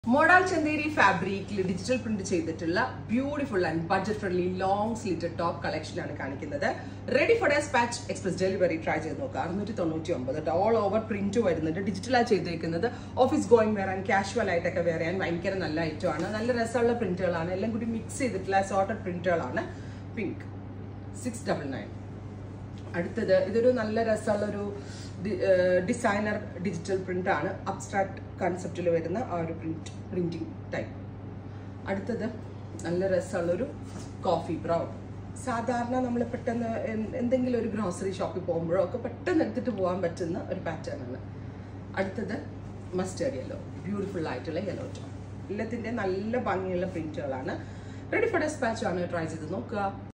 model Chanderi ഫാബ്രിക്കിൽ digital print ചെയ്തിട്ടുള്ള beautiful and budget friendly long sleeved top collection ആണ് കാണിക്കുന്നത് ready for dispatch express delivery try ചെയ്ത് നോക്കുക അറുന്നൂറ്റി തൊണ്ണൂറ്റി ഒമ്പത് ഓൾ ഓവർ പ്രിന്റ് വരുന്നുണ്ട് ഡിജിറ്റലായി ചെയ്തേക്കുന്നത് ഓഫീസ് ഗോയിങ് വരാൻ കാഷ്വൽ ആയിട്ടൊക്കെ വെയർ ചെയ്യാൻ ഭയങ്കര നല്ല ഐറ്റമാണ് നല്ല രസമുള്ള പ്രിന്റുകളാണ് എല്ലാം കൂടി മിക്സ് ചെയ്തിട്ടുള്ള സോർട്ടഡ് പ്രിന്റുകളാണ് പിങ്ക് സിക്സ് ഡബിൾ നയൻ അടുത്തത് ഇതൊരു നല്ല രസമുള്ള ഒരു ഡിസൈനർ ഡിജിറ്റൽ പ്രിന്റ് ആണ് അബ്സ്ട്രാക്ട് കൺസെപ്റ്റിൽ വരുന്ന ആ ഒരു പ്രിന്റ് പ്രിന്റിംഗ് ടൈപ്പ് അടുത്തത് നല്ല രസമുള്ളൊരു കോഫി ബ്രൗൺ സാധാരണ നമ്മൾ പെട്ടെന്ന് എൻ- എന്തെങ്കിലും ഒരു ഗ്രോസറി ഷോപ്പിൽ പോകുമ്പോഴോ ഒക്കെ പെട്ടെന്ന് എടുത്തിട്ട് പോകാൻ പറ്റുന്ന ഒരു പാറ്റേൺ ആണ് അടുത്തത് മസ്റ്റേർഡ് യെല്ലോ ബ്യൂട്ടിഫുൾ ആയിട്ടുള്ള യെല്ലോ ടോൺ എല്ലാത്തിൻ്റെ നല്ല ഭംഗിയുള്ള പ്രിന്റുകളാണ് റെഡി ഫോർ ഡെസ്പാച്ച് ആണ് ട്രൈ ചെയ്ത് നോക്കുക